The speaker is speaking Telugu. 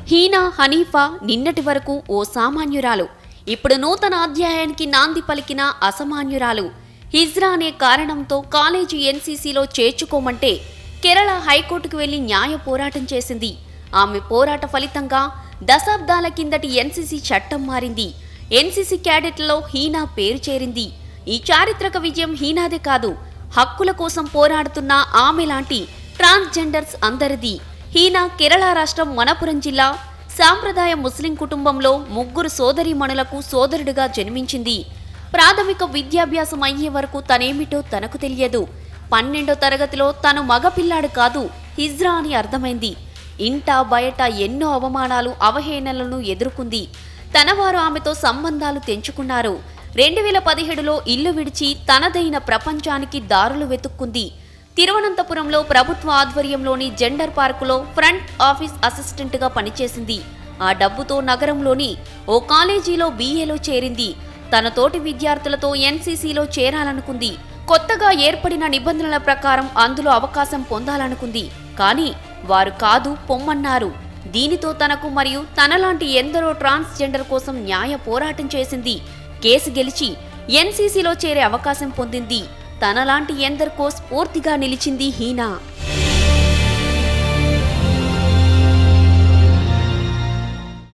హీనా హనీఫా నిన్నటి వరకు ఓ సామాన్యురాలు ఇప్పుడు నూతన అధ్యాయానికి నాంది పలికిన అసామాన్యురాలు హిజ్రా అనే కారణంతో కాలేజీ ఎన్సీసీలో చేర్చుకోమంటే కేరళ హైకోర్టుకు వెళ్లి న్యాయ పోరాటం చేసింది ఆమె పోరాట ఫలితంగా దశాబ్దాల కిందటి ఎన్సీసీ చట్టం మారింది ఎన్సీసీ క్యాడెట్లలో హీనా పేరు చేరింది ఈ చారిత్రక విజయం హీనాదే కాదు హక్కుల కోసం పోరాడుతున్న ఆమె లాంటి ట్రాన్స్జెండర్స్ అందరిది హీనా కేరళ రాష్ట్రం మనపురం జిల్లా సాంప్రదాయ ముస్లిం కుటుంబంలో ముగ్గురు సోదరీమణులకు సోదరుడిగా జన్మించింది ప్రాథమిక విద్యాభ్యాసం అయ్యే వరకు తనేమిటో తనకు తెలియదు పన్నెండో తరగతిలో తను మగపిల్లాడు కాదు హిజ్రా అని అర్థమైంది ఇంట బయట ఎన్నో అవమానాలు అవహేళనలను ఎదుర్కొంది తనవారు ఆమెతో సంబంధాలు తెంచుకున్నారు రెండు వేల పదిహేడులో ఇల్లు విడిచి తనదైన ప్రపంచానికి దారులు వెతుక్కుంది తిరువనంతపురంలో ప్రభుత్వ ఆధ్వర్యంలోని జెండర్ పార్కులో ఫ్రంట్ ఆఫీస్ అసిస్టెంట్గా పనిచేసింది ఆ డబ్బుతో నగరంలోని ఓ కాలేజీలో బీఏలో చేరింది తన తోటి విద్యార్థులతో ఎన్సీసీలో చేరాలనుకుంది కొత్తగా ఏర్పడిన నిబంధనల ప్రకారం అందులో అవకాశం పొందాలనుకుంది కానీ వారు కాదు పొమ్మన్నారు దీనితో తనకు మరియు తనలాంటి ఎందరో ట్రాన్స్జెండర్ కోసం న్యాయ పోరాటం చేసింది కేసు గెలిచి ఎన్సీసీలో చేరే అవకాశం పొందింది తనలాంటి ఎందరికో స్ఫూర్తిగా నిలిచింది హీనా